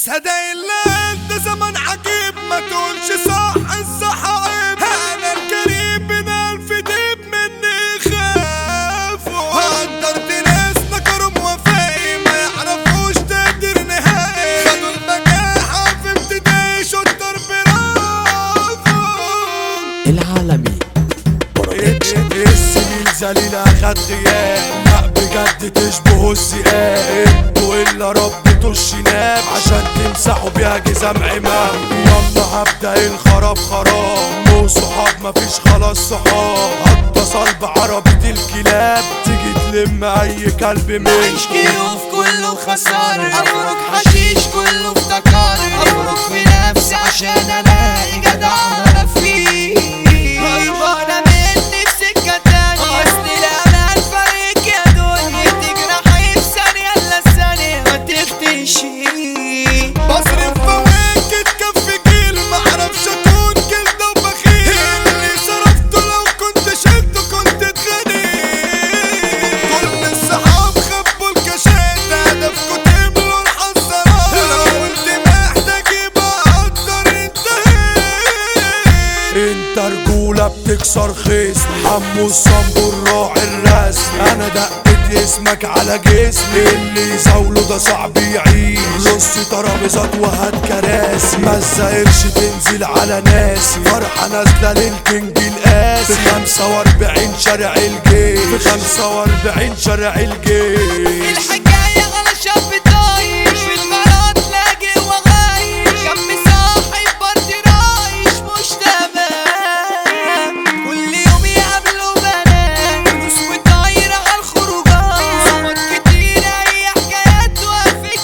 صدق الله انت زمن عجيب ما تقولش صح الصح عيب انا الكريم من الف ديب مني خافوا قدرت ناس نكرم وفائي ما يعرفوش تقدر نهائي خدوا المجاحة في ابتدائي شطر برافو العالمي السنين ذليلة خد غياب لا بجد تشبهوا الذئاب والا رب طش ناب عشان تمسحوا بيها جزام عمام يلا هبدأ الخراب خراب مو صحاب مفيش خلاص صحاب هتصل بعربة الكلاب تيجي تلم اي كلب من عيش كيوف كله خسارة أفرك حشيش كله افتكار أفرك في نفسي عشان ألاقي جدع أنا فيه هربانة مني في سكة تانية أصل الأمان فريق يا دنيا تجرحي في ثانية إلا الثانية ما تختشي بصرف فواكه تكفي جيل معرفش اكون جلد وبخيل اللي صرفته لو كنت شلته كنت اتغنيت كل الصحاب خبوا الكاشات هدفكوا تملوا الحصارات لو انت محتاج يبقى اقدر انتهيت انت رجولة بتكسر خيس حمو الصنبو الراعي الرسمي انا دقت اسمك على جسمي اللي يزاوله ده صعب يعيش رص ترابيزات وهات كراسي مزة قرش تنزل على ناسي فرحة نازلة للكينج القاسي في 45 شارع الجيش في 45 شارع الجيش الحكاية على شاب طايش في المرات لاقي وغايش جنبي صاحب برضي رايش مش تمام كل يوم يقابلوا بنات فلوس وطايرة على الخروجات صوت كتير أي حكايات وفي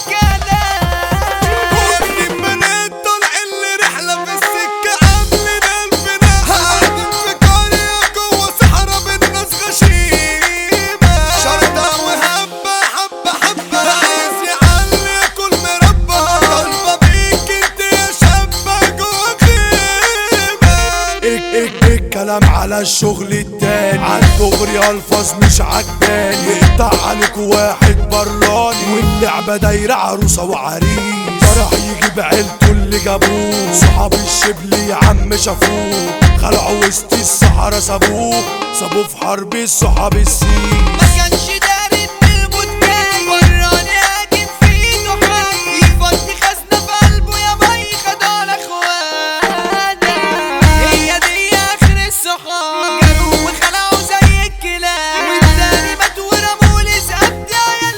الكلام وابني بنات طالعين لي رحلة في السكة عاملين ألف نحلة قاعدين في قرية جوا صحرا بالناس غشيمة شرطة وهبة حبة حبة عايز يعلي ياكل مربى طالبة بيك انت يا شابة جوا خيمة اك اك الكلام على الشغل التاني عالدغري الفاظ مش عجباني يقطع عليك واحد براني واللعبة دايرة عروسة وعريس راح يجيب عيلته اللي جابوه صحاب الشبل يا عم شافوه خلعوا وسط الصحراء سابوه سابوه في حرب الصحاب السيس ما كانش داري ان البودكاي وراني اجيب في ايده حاجة يفضي خزنة في قلبه يا باي خد على اخوانا هي دي اخر الصحاب جابوا وخلعوا زي الكلاب والتاني مات ورموا لي سقط عيال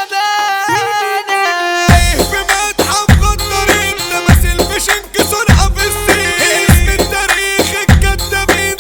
تعبانة في متحف غدارين تماثيل مش انكسرها في السين اسم التاريخ الكدابين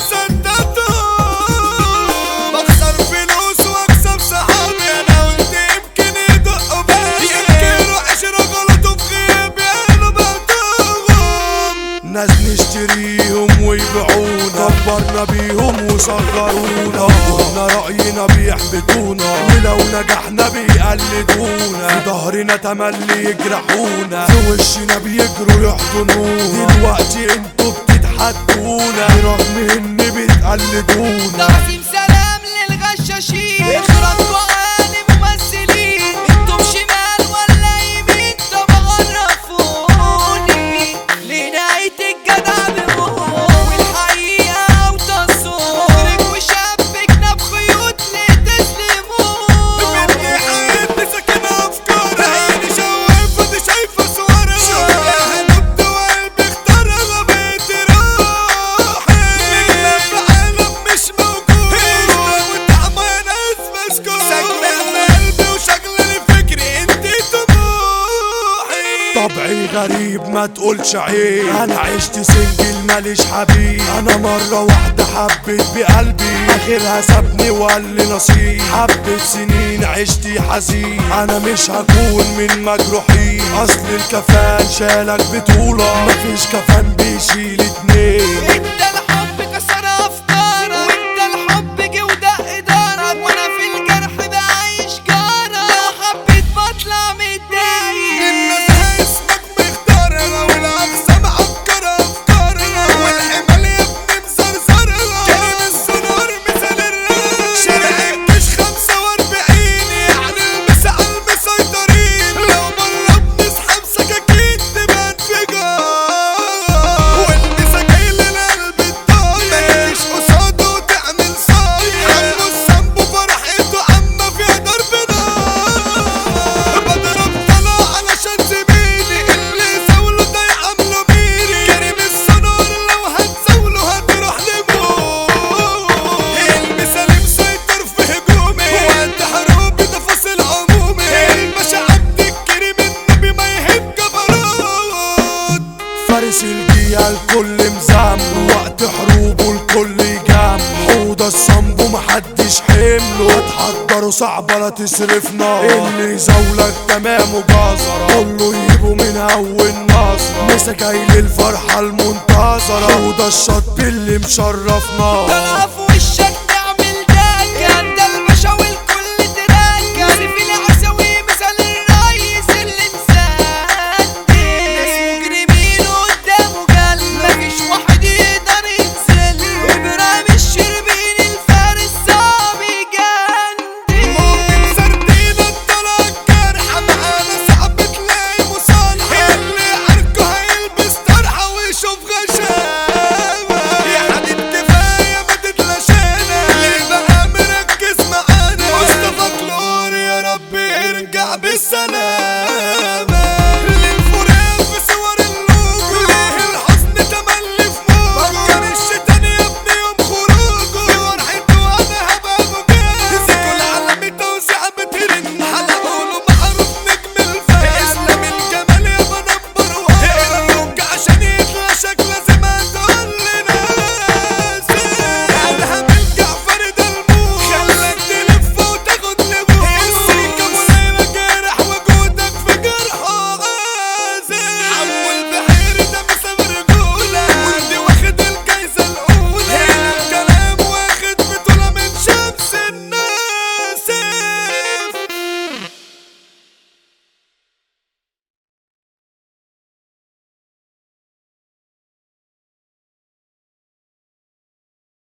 صدقتهم بخسر فلوس واكسب صحابي انا قلت يمكن يدقوا بالي ينكروا عشرة غلطوا في غيابي انا بعتهم ناس نشتريهم ويبيعونا كبرنا بيهم وصغرونا قلنا رأينا بيحبطونا ولو نجحنا بيقلدونا في ظهرنا تملي يجرحونا في وشنا بيجروا يحضنونا دلوقتي انتوا بتتحدونا برغم ان بتقلدونا تعظيم سلام للغشاشين اخراجوا عالي ممثلين انتم شمال ولا يمين طب عرفوني لنهاية الجدع بموت والحقيقة وتصور مخرج وشبكنا بخيوط لتسلمون بدي حياتي ساكنة أفكار عيني شوايفة دي شايفة صورها شوفها نبت وقلبي اختارها بقيت روحي نجمة في عالم مش موجود وتعمى ناس مسكون ساكنة في قلبي وشغلة فكري انت طموحي طبعي غريب ما تقولش عيب انا عشت سنجل ماليش حبيب انا مرة واحدة حبيت بقلبي اخرها سابني وقال لي نصيب حبة سنين عشت حزين انا مش هكون من مجروحين اصل الكفان شالك بطولة مفيش كفان بيشيل اتنين انت الحب كسر افكارك وانت الحب جه ودق دارك وانا في الجرح بعيش جارك لو حبيت بطلع متضايق الناس اسمك مختارها والاقصى معكرة افكارها والحمال يا ابني مزرزرها كريم السنور مثال الرايق شارع الجيش 45 يعني المسا على المسيطرين لو مرة بنسحب سكاكين اسعاره صعبة لا تصرفنا اللي يزولك تمام وجزرة كله يجيبه من اول نظرة مسك جاي للفرحة المنتظرة وده الشط اللي مشرفنا العفو